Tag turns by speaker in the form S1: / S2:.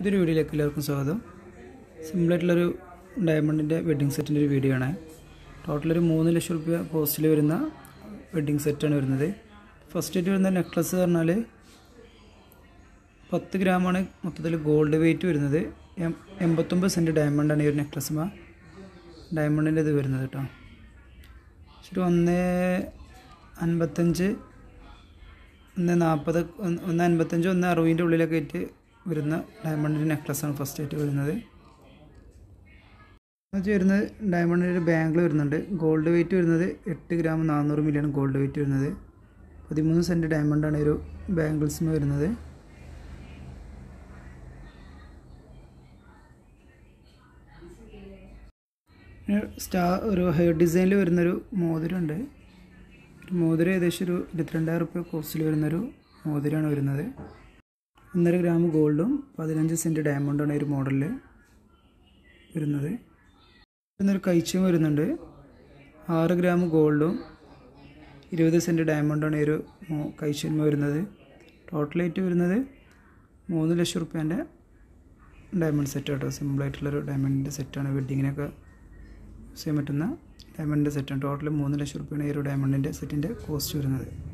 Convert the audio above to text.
S1: ഇതൊരു വീഡിയോയിലേക്ക് എല്ലാവർക്കും സ്വാഗതം സിമ്പിളായിട്ടുള്ളൊരു ഡയമണ്ടിൻ്റെ വെഡ്ഡിങ് സെറ്റിൻ്റെ ഒരു വീഡിയോ ആണ് ടോട്ടൽ ഒരു മൂന്ന് ലക്ഷം റുപ്യ കോസ്റ്റിൽ വരുന്ന വെഡ്ഡിങ് സെറ്റാണ് വരുന്നത് ഫസ്റ്റ് ആയിട്ട് വരുന്ന നെക്ലസ് പറഞ്ഞാൽ പത്ത് ഗ്രാമാണ് മൊത്തത്തിൽ ഗോൾഡ് വെയിറ്റ് വരുന്നത് എം- എൺപത്തൊമ്പത് സെൻറ്റ് ഡയമണ്ടാണ് ഈ ഒരു നെക്ലസ്മ ഡയമണ്ടിൻ്റെ ഇത് വരുന്നത് കേട്ടോ ശരി ഒന്ന് അൻപത്തഞ്ച് ഒന്ന് നാൽപ്പത് ഒന്ന് ഒന്ന് അൻപത്തഞ്ച് ഒന്ന് അറുപതിൻ്റെ ഉള്ളിലൊക്കെ ആയിട്ട് വരുന്ന ഡയമണ്ടിൻ്റെ നെക്ലസ്സാണ് ഫസ്റ്റ് ആയിട്ട് വരുന്നത് അത് വരുന്നത് ഡയമണ്ടിൻ്റെ ഒരു ബാങ്കിൾ വരുന്നുണ്ട് ഗോൾഡ് വെയിറ്റ് വരുന്നത് എട്ട് ഗ്രാം നാനൂറ് മില്ലിയാണ് ഗോൾഡ് വെയിറ്റ് വരുന്നത് പതിമൂന്ന് സെൻറ്റ് ഡയമണ്ടാണ് ഈ ഒരു ബാങ്കിൾസിന് വരുന്നത് സ്റ്റാർ ഒരു ഹെയർ ഡിസൈനിൽ വരുന്നൊരു മോതിരമുണ്ട് ഒരു മോതിരം ഏകദേശം ഒരു ഇരുപത്തിരണ്ടായിരം റുപ്യ കോസ്റ്റിൽ വരുന്നൊരു മോതിരമാണ് വരുന്നത് ഒന്നര ഗ്രാം ഗോൾഡും പതിനഞ്ച് സെൻറ്റ് ഡയമണ്ടാണ് ഈ ഒരു മോഡലിൽ വരുന്നത് വരുന്നൊരു കൈച്ചയും വരുന്നുണ്ട് ആറ് ഗ്രാം ഗോൾഡും ഇരുപത് സെൻറ്റ് ഡയമണ്ടാണ് ഈ ഒരു കൈച്ചന്മ വരുന്നത് ടോട്ടലായിട്ട് വരുന്നത് മൂന്ന് ലക്ഷം റുപ്യേൻ്റെ ഡയമണ്ട് സെറ്റ് കേട്ടോ സിമ്പിളായിട്ടുള്ളൊരു ഡയമണ്ടിൻ്റെ സെറ്റാണ് വെഡ്ഡിങ്ങിനൊക്കെ യൂസ് ചെയ്യാൻ പറ്റുന്ന ഡയമണ്ടിൻ്റെ സെറ്റാണ് ടോട്ടൽ മൂന്ന് ലക്ഷം റുപ്യാണ് ഈ ഒരു ഡയമണ്ടിൻ്റെ സെറ്റിൻ്റെ കോസ്റ്റ് വരുന്നത്